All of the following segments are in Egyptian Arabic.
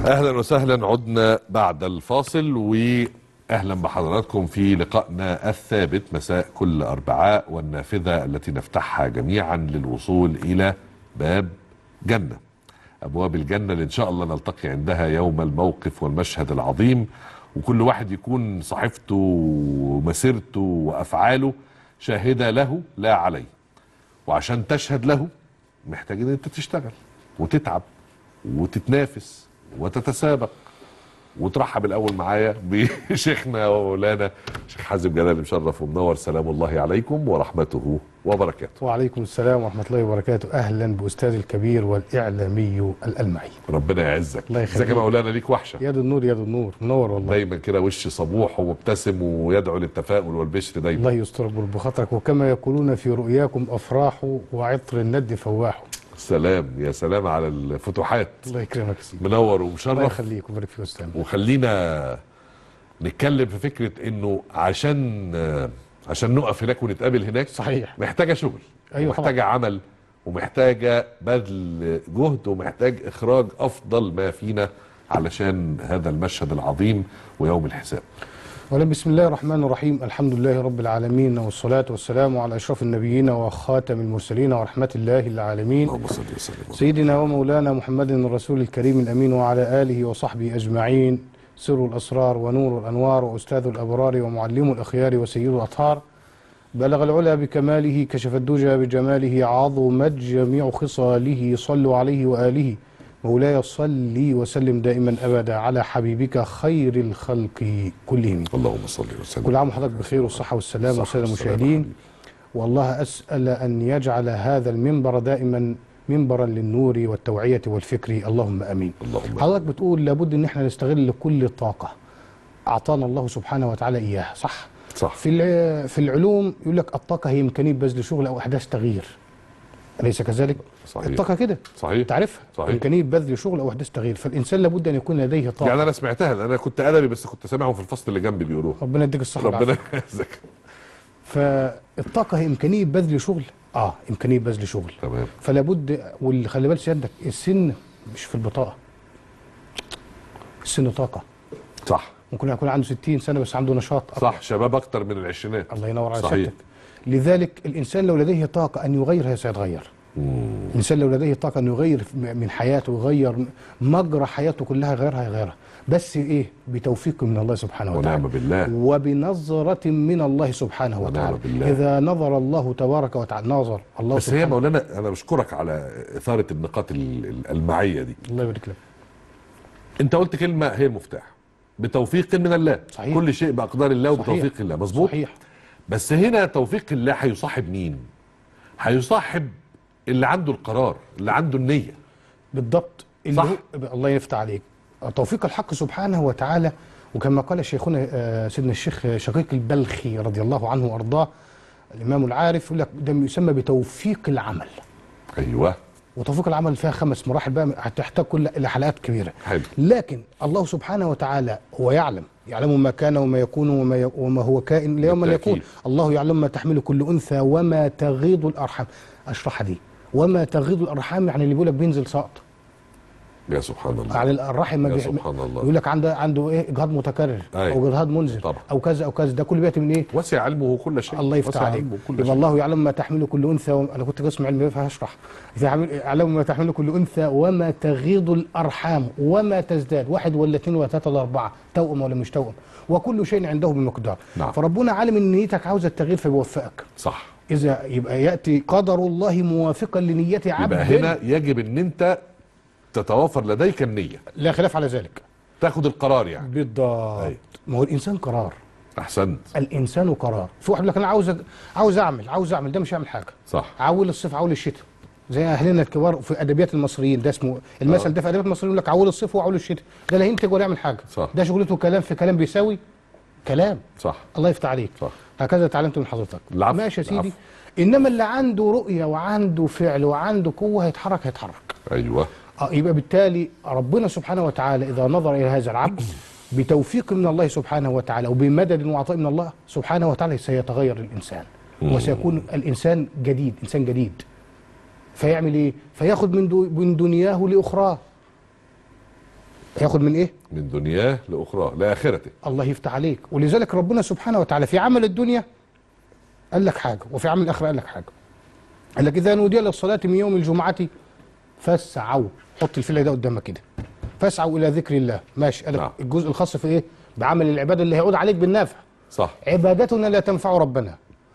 اهلا وسهلا عدنا بعد الفاصل واهلا بحضراتكم في لقائنا الثابت مساء كل اربعاء والنافذه التي نفتحها جميعا للوصول الى باب جنه ابواب الجنه اللي ان شاء الله نلتقي عندها يوم الموقف والمشهد العظيم وكل واحد يكون صحيفته ومسيرته وافعاله شاهده له لا عليه وعشان تشهد له محتاج ان انت تشتغل وتتعب وتتنافس وتتسابق وترحب الاول معايا بشيخنا ومولانا شيخ حازم جلال مشرف ومنور سلام الله عليكم ورحمته وبركاته وعليكم السلام ورحمة الله وبركاته أهلا بأستاذ الكبير والإعلامي الألمعي ربنا يعزك الله ازيك يا يخليك. مولانا ليك وحشه يد النور يد النور منور والله دايما كده وش صبوح ومبتسم ويدعو للتفاؤل والبشر دايما الله يستر بخاطرك وكما يقولون في رؤياكم أفراح وعطر الند فواح سلام يا سلام على الفتوحات الله يكرمك يا سيدي منور الله ومشرف يخليك ويبارك فيك يا أستاذ وخلينا نتكلم في فكره انه عشان عشان نقف هناك ونتقابل هناك صحيح محتاجه شغل أيوة ومحتاجه عمل ومحتاجه بذل جهد ومحتاج اخراج افضل ما فينا علشان هذا المشهد العظيم ويوم الحساب ولا بسم الله الرحمن الرحيم الحمد لله رب العالمين والصلاة والسلام على أشرف النبيين وخاتم المرسلين ورحمة الله للعالمين اللهم صل وسلم سيدنا ومولانا محمد الرسول الكريم الأمين وعلى آله وصحبه أجمعين سر الأسرار ونور الأنوار وأستاذ الأبرار ومعلم الأخيار وسيد الأطهار بلغ العلا بكماله كشف الدجى بجماله عظمت جميع خصاله صلوا عليه وآله مولاي صلي وسلم دائما أبدا على حبيبك خير الخلق كلهم اللهم صل وسلم كل عام وحضرتك بخير والصحة والسلام صح والسادة والسلام المشاهدين حبيبي. والله أسأل أن يجعل هذا المنبر دائما منبرا للنور والتوعية والفكر اللهم أمين اللهم حضرتك بتقول لابد ان احنا نستغل كل الطاقة اعطانا الله سبحانه وتعالى اياها صح صح في الع- في العلوم يقول لك الطاقة هي امكانية بذل شغل او احداث تغيير اليس كذلك صحيح الطاقة كده صحيح تعرفها صحيح. امكانية بذل شغل او احداث تغيير فالانسان لابد ان يكون لديه طاقة يعني انا سمعتها لأن انا كنت ادبي بس كنت سامعهم في الفصل اللي جنبي بيقولوها ربنا يديك الصحة ربنا والعافية يعزك فالطاقة هي امكانية بذل شغل اه امكانية بذل شغل تمام فلا بد واللي خلي بالك سيادتك السن مش في البطاقة السن طاقة صح ممكن يكون عنده 60 سنة بس عنده نشاط أكتر. صح شباب اكتر من العشرينات الله ينور على صحيح. سيادتك لذلك الانسان لو لديه طاقه ان يغير سيتغير الانسان لو لديه طاقه ان يغير من حياته ويغير مجرى حياته كلها يغيرها يغيرها بس ايه بتوفيق من الله سبحانه وتعالى ونعم بالله وبنظرة من الله سبحانه ونعم وتعالى بالله. إذا نظر الله تبارك وتعالى نظر الله بس هي سبحانه مولانا انا بشكرك على اثاره النقاط ال- ال- المعيه دي الله يبارك لك انت قلت كلمه هي المفتاح بتوفيق من الله صحيح. كل شيء باقدار الله صحيح. وبتوفيق الله مظبوط صحيح بس هنا توفيق الله هيصاحب مين هيصاحب اللي عنده القرار اللي عنده النيه بالضبط اللي صح. هو الله يفتح عليك توفيق الحق سبحانه وتعالى وكما قال شيخنا آه، سيدنا الشيخ شقيق البلخي رضي الله عنه وارضاه الامام العارف يقول لك ده يسمى بتوفيق العمل ايوه وتوفيق العمل فيها خمس مراحل بقى هتحتاج كل الى حلقات كبيره حلو لكن الله سبحانه وتعالى هو يعلم يعلم ما كان وما يكون وما, ي... وما هو كائن ليوم أن بالتأكيد. يكون الله يعلم ما تحمل كل انثى وما تغيض الارحام اشرحها دي وما تغيض الارحام يعني اللي بيقول لك بينزل سقط يا سبحان الله على الرحم ما يا بي- سبحان الله. يقول لك عنده عنده ايه اجهاض متكرر أيوة. او اجهاض منزل طبعا. او كذا او كذا ده كله بياتي من ايه وسع علمه كل شيء الله يفتح وسع عليك علمه كل يبقى شيء الله يعلم ما تحمل كل انثى و... انا كنت قسم علمي فهشرح يعلم يعلم ما تحمل كل انثى وما تغيض الارحام وما تزداد واحد ولا اثنين ولا ثلاثه ولا اربعه توأم ولا مش توأم وكل شيء عنده بمقدار نعم. فربنا عالم ان نيتك عاوزه التغيير فبيوفقك صح اذا يبقى ياتي قدر الله موافقا لنيه عبد يبقى هنا يجب ان انت تتوافر لديك النيه لا خلاف على ذلك تاخد القرار يعني بالضبط أيوة. ما هو الانسان قرار احسنت الانسان قرار في واحد يقول لك انا عاوز أ- عاوز اعمل عاوز اعمل ده مش هيعمل حاجه صح عول الصيف عول الشتاء زي اهلنا الكبار في ادبيات المصريين ده اسمه المثل آه. ده في ادبيات المصريين يقول لك عول الصيف وعول الشتاء ده لا ينتج ولا يعمل حاجه صح. ده شغلته كلام في كلام بيساوي كلام صح الله يفتح عليك صح. هكذا اتعلمت من حضرتك العفو، ماشي يا سيدي العفو. انما اللي عنده رؤيه وعنده فعل وعنده قوه هيتحرك هيتحرك ايوه آه، يبقى بالتالي ربنا سبحانه وتعالى إذا نظر إلى هذا العبد بتوفيق من الله سبحانه وتعالى وبمدد وعطاء من الله سبحانه وتعالى سيتغير الإنسان وسيكون الإنسان جديد إنسان جديد فيعمل إيه؟ فياخد من, دو من دنياه لأخراه هياخد من ايه من دنياه لاخراه لاخرته الله يفتح عليك ولذلك ربنا سبحانه وتعالى في عمل الدنيا قال لك حاجه وفي عمل الاخره قال لك حاجه قال لك اذا نودي للصلاه من يوم الجمعه فاسعوا حط الفيله ده قدامك كده فاسعوا الى ذكر الله ماشي قال لك نعم. الجزء الخاص في ايه بعمل العباده اللي هيعود عليك بالنافع صح عبادتنا لا تنفع ربنا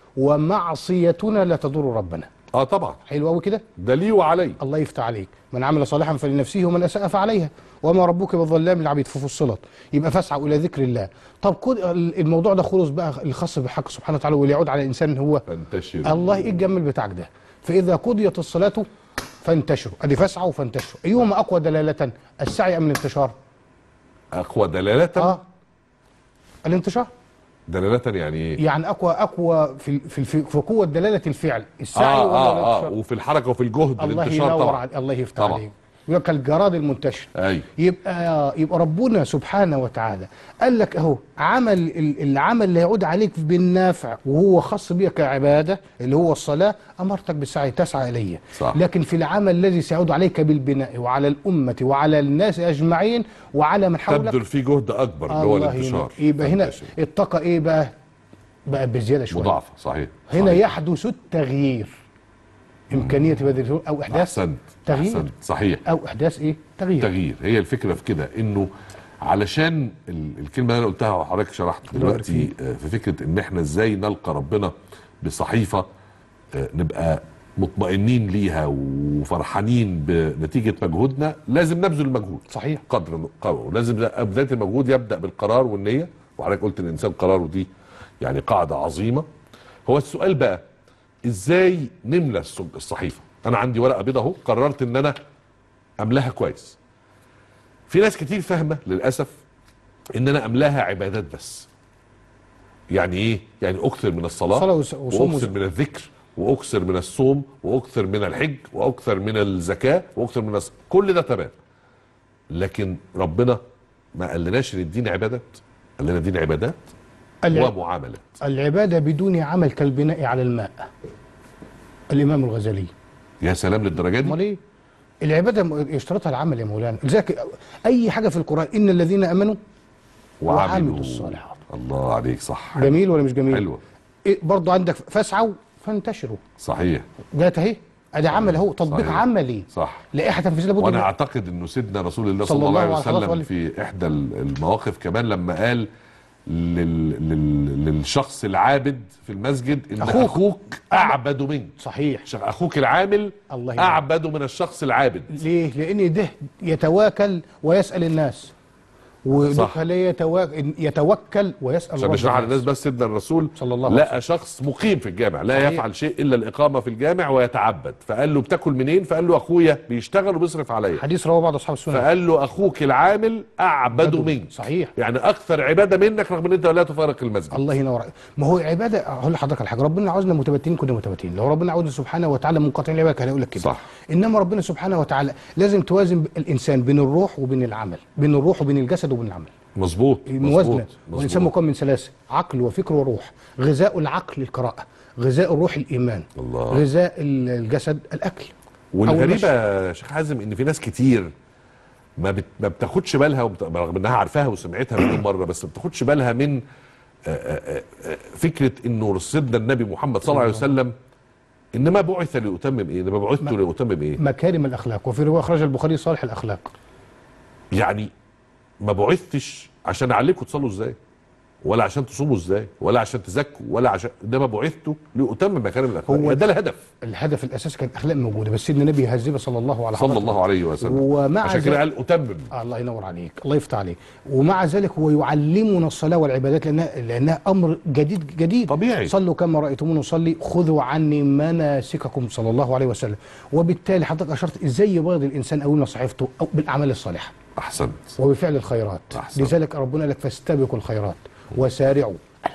ومعصيتنا لا تضر ربنا اه طبعا حلو قوي كده ده لي وعلي الله يفتح عليك من عمل صالحا فلنفسه ومن اساء فعليها وما ربك بظلام للعبيد ففصلت يبقى فاسعوا الى ذكر الله طب كل الموضوع ده خلص بقى الخاص بالحق سبحانه وتعالى واللي يعود على الانسان هو فانتشر الله ايه الجمل بتاعك ده فاذا قضيت الصلاه فانتشروا ادي فاسعوا فانتشروا ايهما اقوى دلاله السعي ام الانتشار اقوى دلاله اه الانتشار دلاله يعني ايه يعني اقوى اقوى في في في, في قوه دلاله الفعل السعي اه ولا اه اه الانتشار وفي الحركه وفي الجهد الله الانتشار ينور طبعا عليك الله يفتح طبعا. عليك يبقى كالجراد المنتشر ايوه يبقى يبقى ربنا سبحانه وتعالى قال لك اهو عمل ال- العمل اللي هيعود عليك بالنافع وهو خاص بك كعباده اللي هو الصلاه امرتك بالسعي تسعى اليه صح. لكن في العمل الذي سيعود عليك بالبناء وعلى الامه وعلى الناس اجمعين وعلى من حولك تبذل فيه جهد اكبر اللي هو الله الانتشار ينور. يبقى هنا فانتشر. الطاقه ايه بقى بقى بزياده شويه مضاعفه صحيح هنا صحيح. يحدث التغيير امكانيه بذل او احداث احسنت تغيير. احسنت صحيح او احداث ايه تغيير تغيير هي الفكره في كده انه علشان ال- الكلمه اللي انا قلتها وحضرتك شرحت الله يبارك دلوقتي آه، في فكره ان احنا ازاي نلقى ربنا بصحيفه آه، نبقى مطمئنين ليها وفرحانين بنتيجه مجهودنا لازم نبذل المجهود صحيح قدر قوي لازم بدايه المجهود يبدا بالقرار والنيه وحضرتك قلت الانسان قراره دي يعني قاعده عظيمه هو السؤال بقى ازاي نملى الص- الصحيفه انا عندي ورقه بيضاء اهو قررت ان انا املاها كويس في ناس كتير فاهمه للاسف ان انا املاها عبادات بس يعني ايه يعني اكثر من الصلاه صلاة وس- وصوم واكثر وز- من الذكر واكثر من الصوم واكثر من الحج واكثر من الزكاه واكثر من الص... كل ده تمام لكن ربنا ما قالناش ان الدين عبادات قال لنا الدين عبادات الع- ومعاملات العبادة بدون عمل كالبناء على الماء الإمام الغزالي يا سلام للدرجه أمال دي إيه؟ العبادة م- يشترطها العمل يا مولانا لذلك أي حاجة في القرآن إن الذين آمنوا وعملوا الصالحات. الله عليك صح جميل ولا مش جميل؟ حلوه إيه برضه عندك فاسعوا فانتشروا صحيح جات أهي أدي عمل أهو تطبيق صحيح. عملي صح لائحة تنفيذية لابد وانا من- اعتقد انه سيدنا رسول الله صلى الله عليه وسلم وسلم. في احدى المواقف كمان لما قال لل... لل... للشخص العابد في المسجد ان أخوك. اخوك, أخوك اعبد منك صحيح ش- اخوك العامل الله ينور. اعبد من الشخص العابد ليه؟ لأن ده يتواكل ويسأل الناس وده صح. لا يتواكل, يتوكل ويسأل عشان رب نشرح الناس. للناس بس سيدنا الرسول صلى الله عليه لقى شخص مقيم في الجامع لا صحيح. يفعل شيء الا الاقامه في الجامع ويتعبد فقال له بتاكل منين فقال له اخويا بيشتغل وبيصرف عليا حديث رواه بعض أصحاب السنة فقال له اخوك العامل اعبد منك صحيح يعني اكثر عباده منك رغم ان انت لا تفارق المسجد الله ينور عليك. ما هو عباده اقول لحضرتك على حاجه ربنا عاوزنا متبتين كنا متبتين لو ربنا عاوزنا سبحانه وتعالى منقطعين العباده كان هيقول لك كده صح. انما ربنا سبحانه وتعالى لازم توازن الانسان بين الروح وبين العمل بين الروح وبين الجسد وبين العمل مظبوط الموازنه مظبوط، والانسان مظبوط. مكون من ثلاثه عقل وفكر وروح غذاء العقل القراءه غذاء الروح الايمان الله. غذاء الجسد الاكل والغريبه يا شيخ حازم ان في ناس كتير ما بت... ما بتاخدش بالها وبت... رغم انها عارفاها وسمعتها مليون مره بس ما بتاخدش بالها من آه، آه، آه، فكره انه سيدنا النبي محمد صلى الله عليه وسلم انما بعث ليتمم ايه؟ انما بعثت ليتمم ايه؟ مكارم الاخلاق وفي روايه اخرج البخاري صالح الاخلاق يعني ما بعثتش عشان اعلمكم تصلوا ازاي ولا عشان تصوموا ازاي ولا عشان تزكوا ولا عشان انما بعثت لاتمم مكارم الاخلاق هو هو ده الهدف الهدف الاساسي كانت اخلاق موجوده بس سيدنا النبي يهذبها صلى الله عليه صلى الله عليه وسلم ومع عشان كده قال اتمم آه الله ينور عليك الله يفتح عليك ومع ذلك هو يعلمنا الصلاة والعبادات لأنها, لأنها أمر جديد جديد طبيعي. صلوا كما رأيتموني أصلي خذوا عني مناسككم صلى الله عليه وسلم وبالتالي حضرتك أشرت إزاي يبيض الإنسان أول صحيفته أو بالأعمال الصالحة احسنت وبفعل الخيرات أحسن. لذلك ربنا قال لك فاستبقوا الخيرات وسارعوا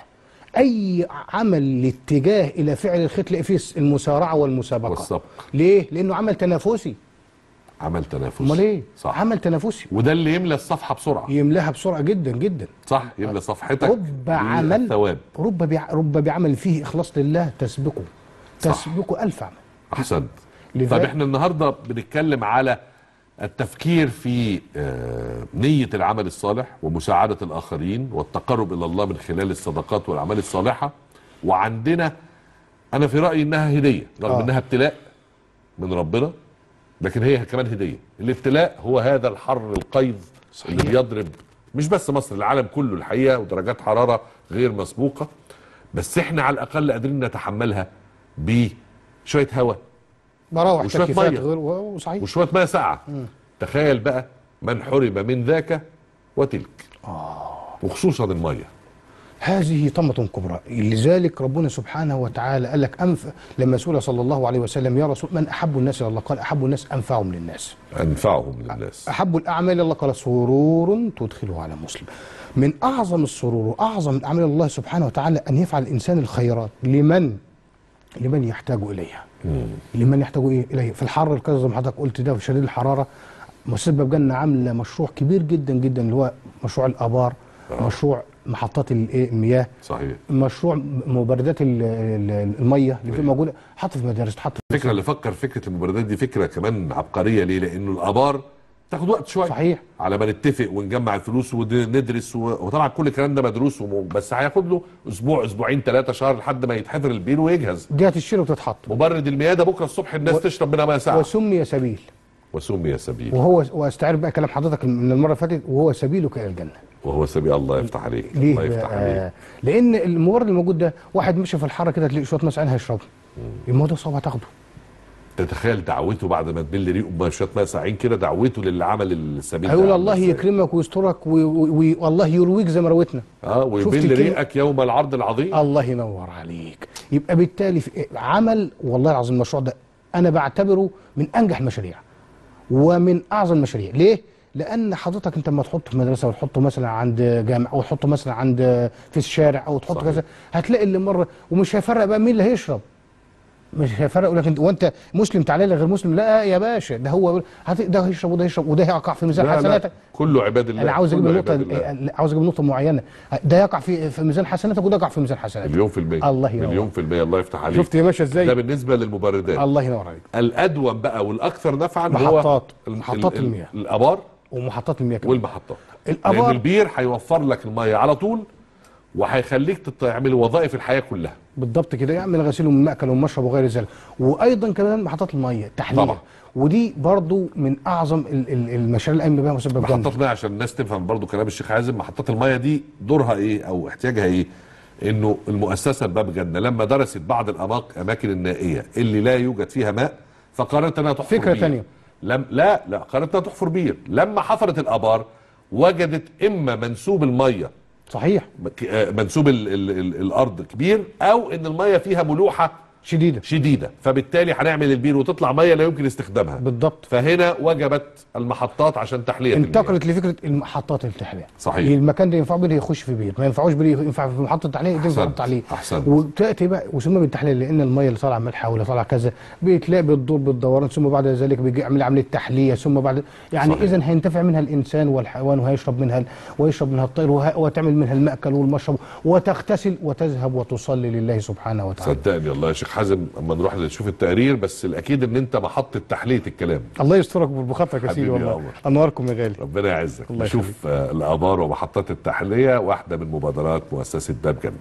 أي عمل لاتجاه إلى فعل الخير تلاقي فيه المسارعة والمسابقة والسبق. ليه؟ لأنه عمل تنافسي عمل تنافس أمال إيه؟ صح عمل تنافسي وده اللي يملى الصفحه بسرعه يملاها بسرعة جدا جدا صح يملى صفحتك رب عمل الثواب رب بع... رب بعمل فيه إخلاص لله تسبقه صح. تسبقه ألف عمل احسنت لذلك- طب احنا النهارده بنتكلم على التفكير في آه، نية العمل الصالح ومساعدة الآخرين والتقرب إلى الله من خلال الصدقات والأعمال الصالحة وعندنا أنا في رأيي إنها هدية رغم آه. إنها ابتلاء من ربنا لكن هي كمان هدية الابتلاء هو هذا الحر القيظ اللي صحيح. بيضرب مش بس مصر العالم كله الحقيقة ودرجات حرارة غير مسبوقة بس احنا على الأقل قادرين نتحملها بشوية هواء مراوح وشوية تكييفات مية. غير وصحيح وشويه ميه ساقعه تخيل بقى من حرم من ذاك وتلك وخصوصا الميه هذه طمة كبرى لذلك ربنا سبحانه وتعالى قال لك أنف لما سئل صلى الله عليه وسلم يا رسول من أحب الناس إلى الله قال أحب الناس أنفعهم للناس انفعهم للناس أحب الأعمال إلى الله قال سرور تدخله على مسلم من أعظم السرور وأعظم الأعمال إلى الله سبحانه وتعالى أن يفعل الإنسان الخيرات لمن لمن يحتاج إليها لمن يحتاج إيه إليه في الحر الكذا زي ما حضرتك قلت ده في شديد الحرارة مسبب جنة عاملة مشروع كبير جدا جدا اللي هو مشروع الآبار مشروع محطات الإيه المياه صحيح مشروع مبردات ال- ال- الميه اللي بتبقى موجوده حط في مدارس حط في الفكره اللي فكر فكره المبردات دي فكره كمان عبقريه ليه لانه الابار تاخد وقت شويه صحيح. على ما نتفق ونجمع الفلوس وندرس و... وطبعا كل الكلام ده مدروس وم... بس هياخد له اسبوع اسبوعين ثلاثه شهر لحد ما يتحفر البير ويجهز دي هتشتري وتتحط مبرد المياه ده بكره الصبح الناس و- تشرب منها ميه ساقعه وسمي سبيل وسمي سبيل وهو واستعرف بقى كلام حضرتك من المره اللي فاتت وهو سبيلك الى الجنه وهو سبيل الله يفتح عليك ليه الله يفتح عليك بقى؟ لان المورد الموجود ده واحد مشي في الحاره كده تلاقي شويه مثلا هيشربه الموضوع صعب هتاخده تتخيل دعوته بعد ما تبل ريقه بشويه ميه ساقعين كده دعوته للي عمل السبيل هيقول ده الله عامل إزاي. يكرمك ويسترك و- و- و- والله يرويك زي ما رويتنا اه شفت ويبل الكلمة؟ ريقك يوم العرض العظيم الله ينور عليك يبقى بالتالي في عمل والله العظيم المشروع ده انا بعتبره من انجح المشاريع ومن اعظم المشاريع ليه لان حضرتك انت لما تحطه في مدرسه وتحطه مثلا عند جامع او تحطه مثلا عند في الشارع او تحطه صحيح. كذا هتلاقي اللي مره ومش هيفرق بقى مين اللي هيشرب مش هيفرق يقول لك انت وانت مسلم تعالى لي غير مسلم لا يا باشا ده هو يقول هت- ده هيشرب وده هيشرب وده هيقع في ميزان لا لا حسناتك كله عباد الله انا عاوز اجيب كله النقطه عباد الله. عاوز اجيب نقطه معينه ده يقع في في ميزان حسناتك وده يقع في ميزان حسناتك مليون في المية الله ينور. مليون في المية الله يفتح عليك شفت هي ماشيه ازاي ده بالنسبة للمبردات الله ينور عليك الأدوم بقى والأكثر نفعا هو محطات. ال- محطات ال- ال- المياه. الآبار ومحطات المياه كمان. والمحطات الآبار- لأن البير هيوفر لك المية على طول وهيخليك تعمل وظائف الحياة كلها بالضبط كده يعمل غسيل من مأكل ومشرب وغير ذلك وايضا كمان محطات الميه التحليه طبعا. ودي برضو من اعظم ال- ال- المشاريع القايمه بها مسبب جنة محطات المياه عشان الناس تفهم برضو كلام الشيخ حازم محطات المياه دي دورها ايه او احتياجها ايه انه المؤسسه الباب جنه لما درست بعض الاماكن اماكن النائيه اللي لا يوجد فيها ماء فقررت انها تحفر فكرة بير. تانية. لم لا لا قررت انها تحفر بير لما حفرت الابار وجدت اما منسوب الميه صحيح ك- آه، منسوب ال ال ال الارض كبير او ان الميه فيها ملوحه شديده شديده فبالتالي هنعمل البير وتطلع ميه لا يمكن استخدامها بالضبط فهنا وجبت المحطات عشان تحليه المياه. انتقلت لفكره المحطات التحليه صحيح. المكان ده ينفع بيه يخش في بير ما ينفعوش بيه ينفع في محطه تحليه دي ينفع أحسنت. محطه تحليه أحسنت. وتاتي بقى وسمى بالتحليه لان الميه اللي طالعه ملح ولا طالعه كذا بتلاقي بتدور بالدوران ثم بعد ذلك بيجي يعمل عمليه تحليه ثم بعد يعني صحيح. اذا هينتفع منها الانسان والحيوان وهيشرب منها ال- ويشرب منها الطير وه- وتعمل منها المأكل والمشرب وتغتسل وتذهب وتصلي لله سبحانه وتعالى صدقني والله يا شيخ حازم اما نروح نشوف التقرير بس الاكيد ان انت محطه تحليه الكلام الله يسترك بخاطرك يا سيدي حبيبي يا والله قمر. انواركم يا غالي ربنا يعزك الله نشوف آه، الابار ومحطات التحليه واحده من مبادرات مؤسسه باب جنه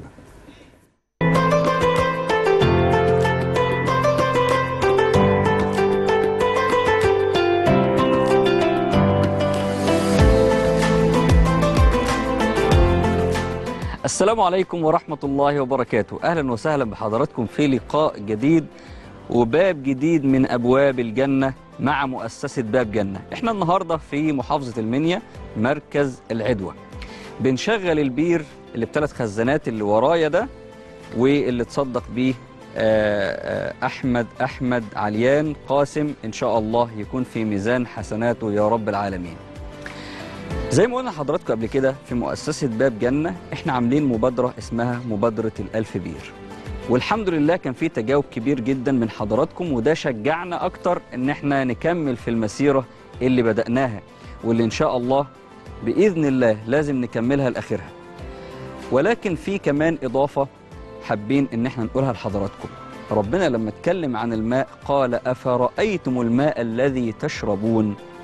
السلام عليكم ورحمة الله وبركاته أهلا وسهلا بحضراتكم في لقاء جديد وباب جديد من أبواب الجنة مع مؤسسة باب جنة احنا النهاردة في محافظة المنيا مركز العدوى بنشغل البير اللي بثلاث خزانات اللي ورايا ده واللي تصدق بيه آه، آه، أحمد أحمد عليان قاسم إن شاء الله يكون في ميزان حسناته يا رب العالمين زي ما قلنا لحضراتكم قبل كده في مؤسسة باب جنة احنا عاملين مبادرة اسمها مبادرة الألف بير والحمد لله كان في تجاوب كبير جدا من حضراتكم وده شجعنا أكتر إن احنا نكمل في المسيرة اللي بدأناها واللي إن شاء الله بإذن الله لازم نكملها لآخرها ولكن في كمان إضافة حابين إن احنا نقولها لحضراتكم ربنا لما اتكلم عن الماء قال أفرأيتم الماء الذي تشربون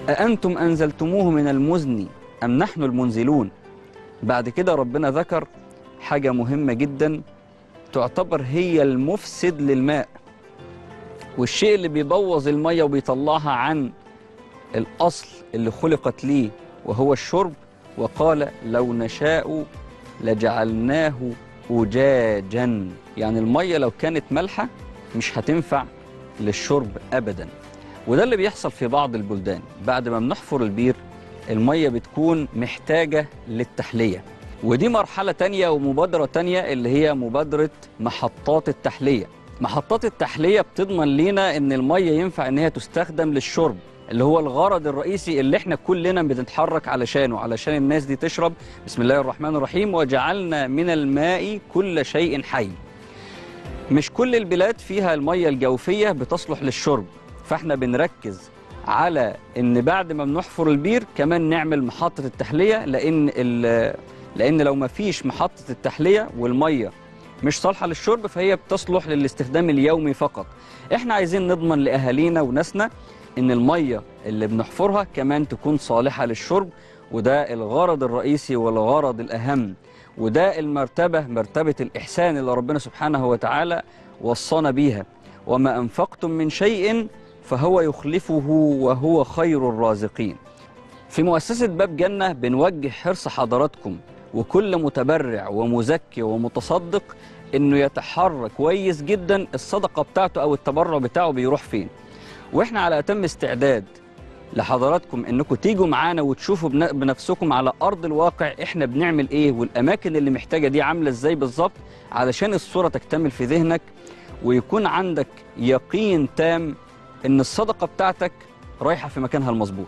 أأنتم أنزلتموه من المزن أم نحن المنزلون بعد كده ربنا ذكر حاجة مهمة جدا تعتبر هي المفسد للماء والشيء اللي بيبوظ المية وبيطلعها عن الأصل اللي خلقت ليه وهو الشرب وقال لو نشاء لجعلناه أجاجا يعني المية لو كانت مالحة مش هتنفع للشرب أبدا وده اللي بيحصل في بعض البلدان بعد ما بنحفر البير المية بتكون محتاجة للتحلية ودي مرحلة تانية ومبادرة تانية اللي هي مبادرة محطات التحلية محطات التحلية بتضمن لينا ان المية ينفع ان هي تستخدم للشرب اللي هو الغرض الرئيسي اللي احنا كلنا بنتحرك علشانه علشان الناس دي تشرب بسم الله الرحمن الرحيم وجعلنا من الماء كل شيء حي مش كل البلاد فيها المية الجوفية بتصلح للشرب فاحنا بنركز على ان بعد ما بنحفر البير كمان نعمل محطة التحلية لان ال- لان لو ما فيش محطة التحلية والمية مش صالحة للشرب فهي بتصلح للاستخدام اليومي فقط احنا عايزين نضمن لأهالينا وناسنا ان المية اللي بنحفرها كمان تكون صالحة للشرب وده الغرض الرئيسي والغرض الأهم وده المرتبة مرتبة الإحسان اللي ربنا سبحانه وتعالى وصانا بيها وما أنفقتم من شيء فهو يخلفه وهو خير الرازقين في مؤسسة باب جنة بنوجه حرص حضراتكم وكل متبرع ومزكي ومتصدق انه يتحرك كويس جدا الصدقة بتاعته او التبرع بتاعه بيروح فين واحنا على اتم استعداد لحضراتكم انكم تيجوا معانا وتشوفوا بن- بنفسكم على ارض الواقع احنا بنعمل ايه والاماكن اللي محتاجه دي عامله ازاي بالظبط علشان الصوره تكتمل في ذهنك ويكون عندك يقين تام ان الصدقه بتاعتك رايحه في مكانها المظبوط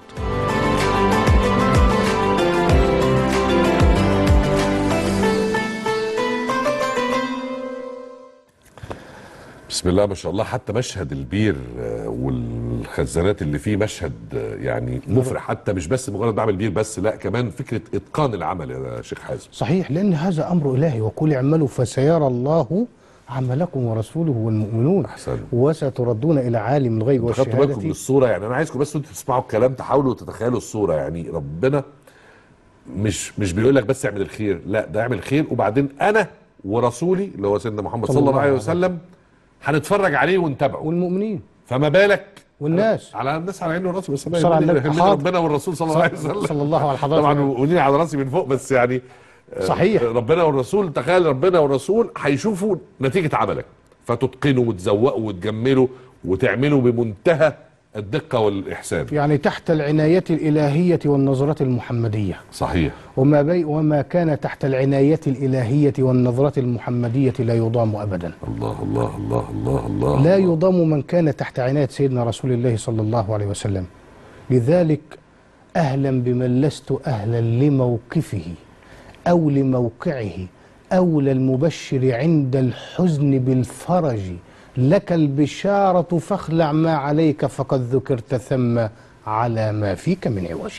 بسم الله ما شاء الله حتى مشهد البير آه، والخزانات اللي فيه مشهد آه، يعني مفرح حتى مش بس مجرد بعمل بير بس لا كمان فكره اتقان العمل يا شيخ حازم صحيح لأن هذا أمر إلهي وقل اعملوا فسيرى الله عملكم ورسوله والمؤمنون احسن وستردون إلى عالم الغيب خدتوا بالكم من والشهادة الصوره يعني انا عايزكم بس انتوا تسمعوا الكلام تحاولوا تتخيلوا الصوره يعني ربنا مش مش بيقول لك بس اعمل الخير لا ده اعمل الخير وبعدين انا ورسولي اللي هو سيدنا محمد صلى الله عليه وسلم هنتفرج عليه ونتابعه والمؤمنين فما بالك والناس على الناس على عينه وراسه بس صلى على النبي. يهمنا حاضر. ربنا والرسول صلى الله عليه وسلم صلى الله على حضرتك طبعا وديني على راسي من فوق بس يعني آه، صحيح. ربنا والرسول تخيل ربنا والرسول هيشوفوا نتيجه عملك فتتقنوا وتزوقوا وتجملوا وتعملوا بمنتهى الدقه والاحسان يعني تحت العناية الإلهية والنظرة المحمدية صحيح وما, بي وما كان تحت العناية الإلهية والنظرة المحمدية لا يضام أبدا الله الله الله الله الله لا يضام من كان تحت عناية سيدنا رسول الله صلى الله عليه وسلم لذلك أهلا بمن لست أهلا لموقفه أو لموقعه أولى المبشر عند الحزن بالفرج لك البشارة فاخلع ما عليك فقد ذكرت ثم على ما فيك من عوج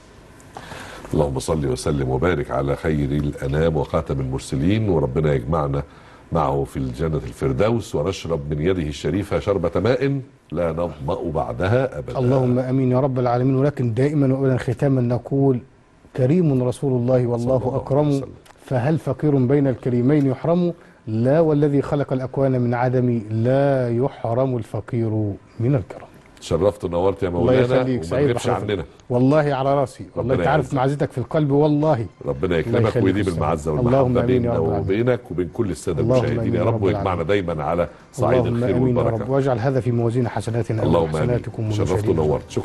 اللهم صل وسلم وبارك على خير الانام وخاتم المرسلين وربنا يجمعنا معه في الجنه الفردوس ونشرب من يده الشريفه شربه ماء لا نظما بعدها ابدا اللهم امين يا رب العالمين ولكن دائما وابدا ختاما نقول كريم رسول الله صلى والله الله اكرم عليه وسلم. فهل فقير بين الكريمين يحرم لا والذي خلق الاكوان من عدم لا يحرم الفقير من الكرم شرفت ونورت يا الله مولانا يخليك وما سعيد تغيبش بحضرتك. عننا والله على راسي والله ربنا انت عارف يعزك. معزتك في القلب والله ربنا الله يكرمك يخليك ويديم ويسلمك. المعزه اللهم والمحبه آمين يا بيننا رب العالمين. وبينك وبين كل الساده اللهم المشاهدين آمين يا يا رب رب ويجمعنا العالمين. دايما على صعيد اللهم الخير امين يا رب والبركه واجعل هذا في موازين حسناتنا اللهم امين وحسناتكم شرفت ومشاهدينا. ونورت شكرا